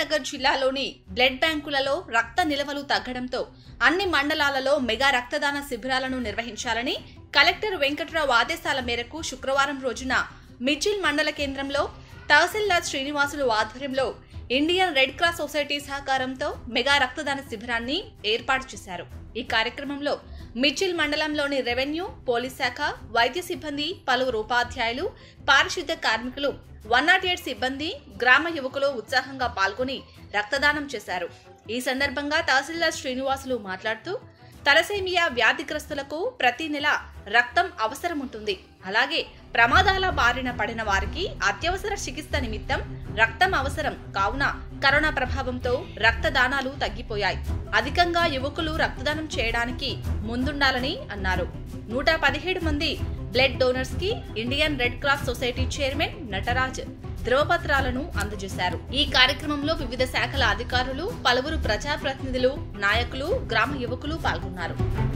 కరీంనగర్ జిల్లాలోని బ్లడ్ బ్యాంకులలో రక్త నిల్వలు తగ్గడంతో అన్ని మండలాలలో మెగా రక్తదాన శిబిరాలను నిర్వహించాలని కలెక్టర్ వెంకట్రావు ఆదేశాల మేరకు శుక్రవారం రోజున మిచిల్ మండల కేంద్రంలో తహసీల్దార్ శ్రీనివాసులు ఆధ్వర్యంలో ఇండియన్ రెడ్ క్రాస్ సొసైటీ సహకారంతో మెగా రక్తదాన శిబిరాన్ని ఏర్పాటు చేశారు ఈ కార్యక్రమంలో మిచిల్ మండలంలోని రెవెన్యూ పోలీస్ శాఖ వైద్య సిబ్బంది పలువురు ఉపాధ్యాయులు పారిశుద్ధ్య కార్మికులు వన్ నాట్ ఎయిట్ సిబ్బంది గ్రామ యువకులు ఉత్సాహంగా పాల్గొని రక్తదానం చేశారు ఈ సందర్భంగా తహసీల్దార్ శ్రీనివాసులు మాట్లాడుతూ తలసేమియా వ్యాధిగ్రస్తులకు ప్రతి నెల రక్తం అవసరం ఉంటుంది అలాగే ప్రమాదాల బారిన పడిన వారికి అత్యవసర చికిత్స నిమిత్తం రక్తం అవసరం కావున కరోనా ప్రభావంతో రక్తదానాలు తగ్గిపోయాయి అధికంగా యువకులు రక్తదానం చేయడానికి ముందుండాలని అన్నారు నూట పదిహేడు మంది బ్లడ్ డోనర్స్ కి Indian Red Cross Society chairman Nataraj ధ్రువపత్రాలను అందజేశారు ఈ కార్యక్రమంలో వివిధ శాఖల అధికారులు పలువురు ప్రజాప్రతినిధులు నాయకులు గ్రామ యువకులు పాల్గొన్నారు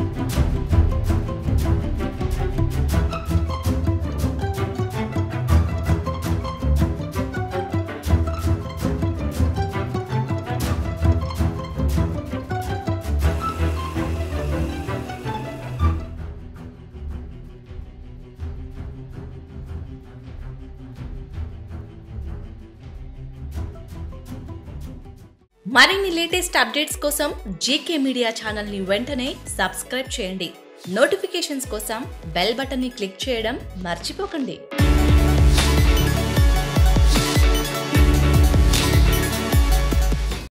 మరిన్ని లేటెస్ట్ అప్డేట్స్ కోసం జీకే మీడియా ఛానల్ని వెంటనే సబ్స్క్రైబ్ చేయండి నోటిఫికేషన్స్ కోసం బెల్ బటన్ని క్లిక్ చేయడం మర్చిపోకండి